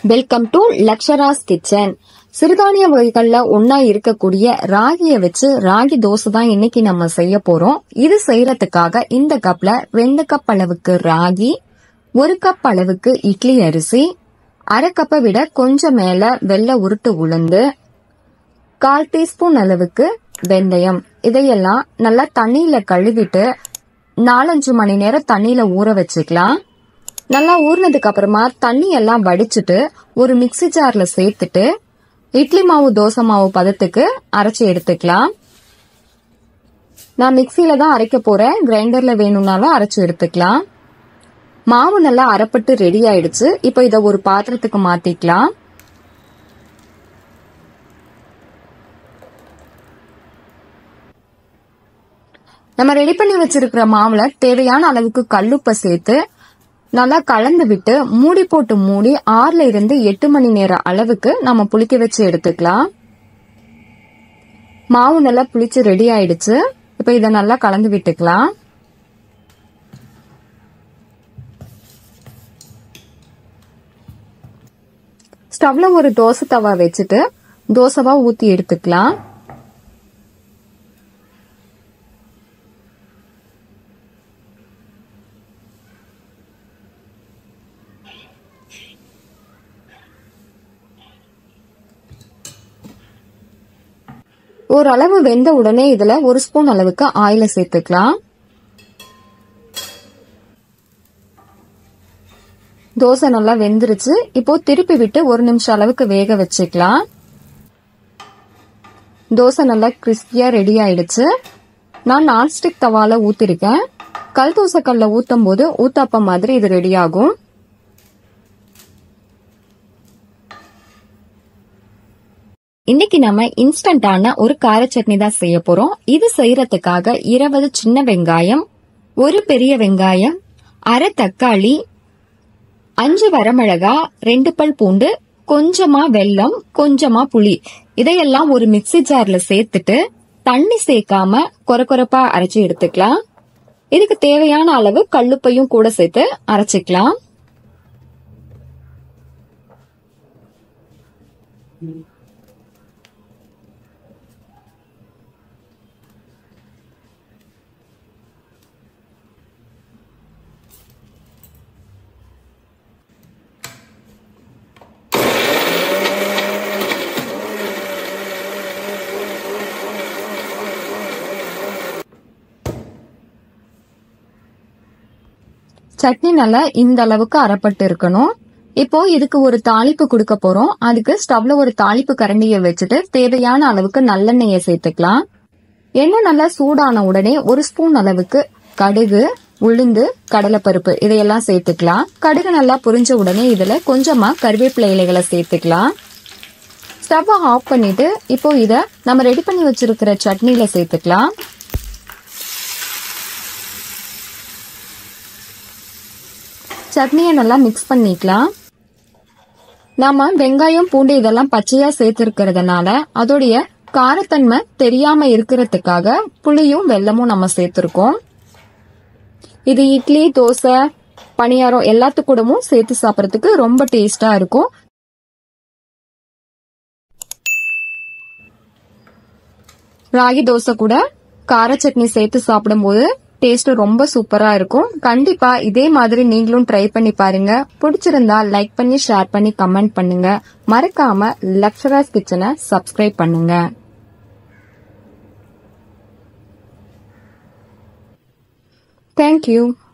welcome to லக்ஷராஸ் kitchen சிறுதானிய வகைகள்ல ஒன்னா இருக்கக்கூடிய ராகியை வச்சு ராகி தோசை தான் இன்னைக்கு நம்ம செய்ய போறோம் இது செய்யறதுக்காக இந்த கப்ல ரெண்டு கப் அளவுக்கு ராகி ஒரு கப் அளவுக்கு இட்லி அரிசி அரை கப்பை விட கொஞ்சம் மேல வெள்ளை உருட்டு உளுந்து கால் டீஸ்பூன் அளவுக்கு வெந்தயம் இதையெல்லாம் நல்லா தண்ணியில கழுவிட்டு நாலஞ்சு மணி நேரம் தண்ணியில ஊற வச்சுக்கலாம் நல்லா ஊறினதுக்கு அப்புறமா தண்ணி எல்லாம் வடிச்சிட்டு ஒரு மிக்ஸி ஜார்ல சேர்த்துட்டு இட்லி மாவு தோசை மாவு பதத்துக்கு அரைச்சி எடுத்துக்கலாம் நான் மிக்சியில தான் அரைக்க போறேன் கிரைண்டர்ல வேணும்னாலும் அரைச்சு எடுத்துக்கலாம் மாவு நல்லா அரைப்பட்டு ரெடி ஆயிடுச்சு இப்போ இதை ஒரு பாத்திரத்துக்கு மாத்திக்கலாம் நம்ம ரெடி பண்ணி வச்சிருக்கிற மாவுல தேவையான அளவுக்கு கல்லுப்பை சேர்த்து நல்லா கலந்து விட்டு மூடி போட்டு மூடி ஆறுல இருந்து எட்டு மணி நேரம் அளவுக்கு நம்ம புளிக்க வச்சு எடுத்துக்கலாம் மாவு நல்லா புளிச்சு ரெடி ஆயிடுச்சு இப்ப இத நல்லா கலந்து விட்டுக்கலாம் ஸ்டவ்ல ஒரு தோசை தவா வச்சுட்டு தோசைவா ஊத்தி எடுத்துக்கலாம் ஓரளவு வெந்த உடனே இதுல ஒரு ஸ்பூன் அளவுக்கு ஆயில சேர்த்துக்கலாம் தோசை நல்லா வெந்துருச்சு இப்போ திருப்பி விட்டு ஒரு நிமிஷம் அளவுக்கு வேக வச்சுக்கலாம் தோசை நல்லா கிறிஸ்பியா ரெடி ஆயிடுச்சு நான் நான்ஸ்டிக் தவால ஊத்திருக்கேன் கல் தோசை கல்ல ஊத்தும் போது ஊத்தாப்பம் மாதிரி இது ரெடி ஆகும் இன்னைக்கு நம்ம இன்ஸ்டன்டான ஒரு கார சட்னி தான் செய்ய போறோம் இது செய்யறதுக்காக இருபது சின்ன வெங்காயம் ஒரு பெரிய வெங்காயம் அரை தக்காளி அஞ்சு வரமிளகா ரெண்டு பல் பூண்டு கொஞ்சமா வெல்லம் கொஞ்சமா புளி இதையெல்லாம் ஒரு மிக்ஸி ஜார்ல சேர்த்துட்டு தண்ணி சேர்க்காம கொர கொரப்பா அரைச்சு எடுத்துக்கலாம் இதுக்கு தேவையான அளவு கல்லுப்பையும் கூட சேர்த்து அரைச்சிக்கலாம் சட்னி நல்லா இந்த அளவுக்கு அரைப்பட்டு இருக்கணும் இப்போ இதுக்கு ஒரு தாளிப்பு கொடுக்க போறோம் அதுக்கு ஸ்டவ்ல ஒரு தாளிப்பு கரண்டியை வச்சுட்டு தேவையான அளவுக்கு நல்லெண்ணெயை சேர்த்துக்கலாம் எண்ணெய் நல்லா சூடான உடனே ஒரு ஸ்பூன் அளவுக்கு கடுகு உளுந்து கடலைப்பருப்பு இதையெல்லாம் சேர்த்துக்கலாம் கடுகு நல்லா புரிஞ்ச உடனே இதுல கொஞ்சமா கருவேப்பிலை இலைகளை சேர்த்துக்கலாம் ஸ்டவ் ஆஃப் பண்ணிட்டு இப்போ இத நம்ம ரெடி பண்ணி வச்சிருக்கிற சட்னியில சேர்த்துக்கலாம் சட்னியை நல்லா மிக்ஸ் பண்ணிக்கலாம் நாம வெங்காயம் பூண்டு இதெல்லாம் பச்சையா சேர்த்திருக்கிறதுனால அதோடைய காரத்தன்மை தெரியாம இருக்கிறதுக்காக புளியும் வெல்லமும் நம்ம சேர்த்திருக்கோம் இது இட்லி தோசை பணியாரம் எல்லாத்து கூடவும் சேர்த்து சாப்பிடறதுக்கு ரொம்ப டேஸ்டா இருக்கும் ராகி தோசை கூட கார சட்னி சேர்த்து சாப்பிடும்போது டேஸ்ட் ரொம்ப சூப்பரா இருக்கும் கண்டிப்பா இதே மாதிரி நீங்களும் ட்ரை பண்ணி பாருங்க பிடிச்சிருந்தா லைக் பண்ணி ஷேர் பண்ணி கமெண்ட் பண்ணுங்க மறக்காம லக்ஷராஸ் கிச்சனை சப்ஸ்கிரைப் பண்ணுங்க தேங்க்யூ